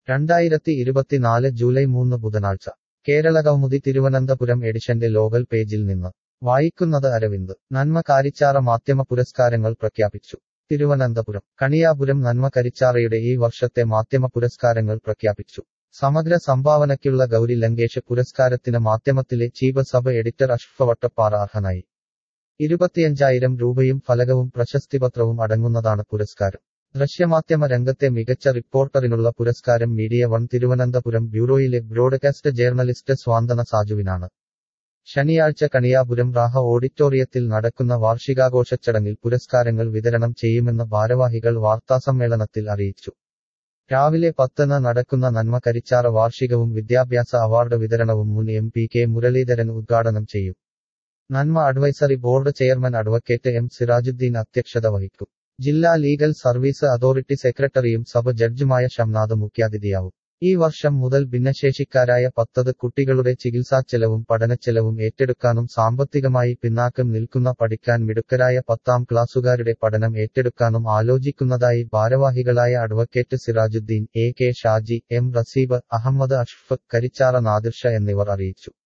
രണ്ടായിരത്തി ഇരുപത്തിനാല് ജൂലൈ മൂന്ന് ബുധനാഴ്ച കേരളകൗമുദി തിരുവനന്തപുരം എഡിഷന്റെ ലോകൽ പേജിൽ നിന്ന് വായിക്കുന്നത് അരവിന്ദ് നന്മ കാരിച്ചാറ മാധ്യമ പുരസ്കാരങ്ങൾ പ്രഖ്യാപിച്ചു തിരുവനന്തപുരം കണിയാപുരം നന്മ കരിച്ചാറയുടെ ഈ വർഷത്തെ മാധ്യമ പുരസ്കാരങ്ങൾ പ്രഖ്യാപിച്ചു സമഗ്ര സംഭാവനയ്ക്കുള്ള ഗൗരി ലങ്കേഷ് പുരസ്കാരത്തിന് മാധ്യമത്തിലെ chief sub editor Ashfa Vattappara അർഹനായി ഇരുപത്തിയഞ്ചായിരം രൂപയും ഫലകവും പ്രശസ്തിപത്രവും അടങ്ങുന്നതാണ് പുരസ്കാരം ദൃശ്യമാധ്യമ രംഗത്തെ മികച്ച റിപ്പോർട്ടറിനുള്ള പുരസ്കാരം മീഡിയ വൺ തിരുവനന്തപുരം ബ്യൂറോയിലെ ബ്രോഡ്കാസ്റ്റ് ജേർണലിസ്റ്റ് സ്വാന്തന സാജുവിനാണ് ശനിയാഴ്ച കണിയാപുരം റാഹ ഓഡിറ്റോറിയത്തിൽ നടക്കുന്ന വാർഷികാഘോഷ ചടങ്ങിൽ പുരസ്കാരങ്ങൾ വിതരണം ചെയ്യുമെന്ന് ഭാരവാഹികൾ വാർത്താസമ്മേളനത്തിൽ അറിയിച്ചു രാവിലെ പത്തിന് നടക്കുന്ന നന്മ കരിച്ചാറ വാർഷികവും വിദ്യാഭ്യാസ അവാർഡ് വിതരണവും മുൻ എം പി കെ മുരളീധരൻ ഉദ്ഘാടനം ചെയ്യും Nanma advisory board chairman advocate M Sirajuddin അധ്യക്ഷത വഹിക്കും ജില്ലാ ലീഗൽ സർവീസ് അതോറിറ്റി സെക്രട്ടറിയും സബ് ജഡ്ജുമായ ഷംനാദ് മുഖ്യാതിഥിയാവും ഈ വർഷം മുതൽ ഭിന്നശേഷിക്കാരായ പത്തത് കുട്ടികളുടെ ചികിത്സാച്ചെലവും പഠനച്ചെലവും ഏറ്റെടുക്കാനും സാമ്പത്തികമായി പിന്നാക്കം നിൽക്കുന്ന പഠിക്കാൻ മിടുക്കരായ പത്താം ക്ലാസുകാരുടെ പഠനം ഏറ്റെടുക്കാനും ആലോചിക്കുന്നതായി ഭാരവാഹികളായ advocate Sirajuddin A K Shaji M Raseeb Ahmed Ashf Karichara Nadirsha എന്നിവർ അറിയിച്ചു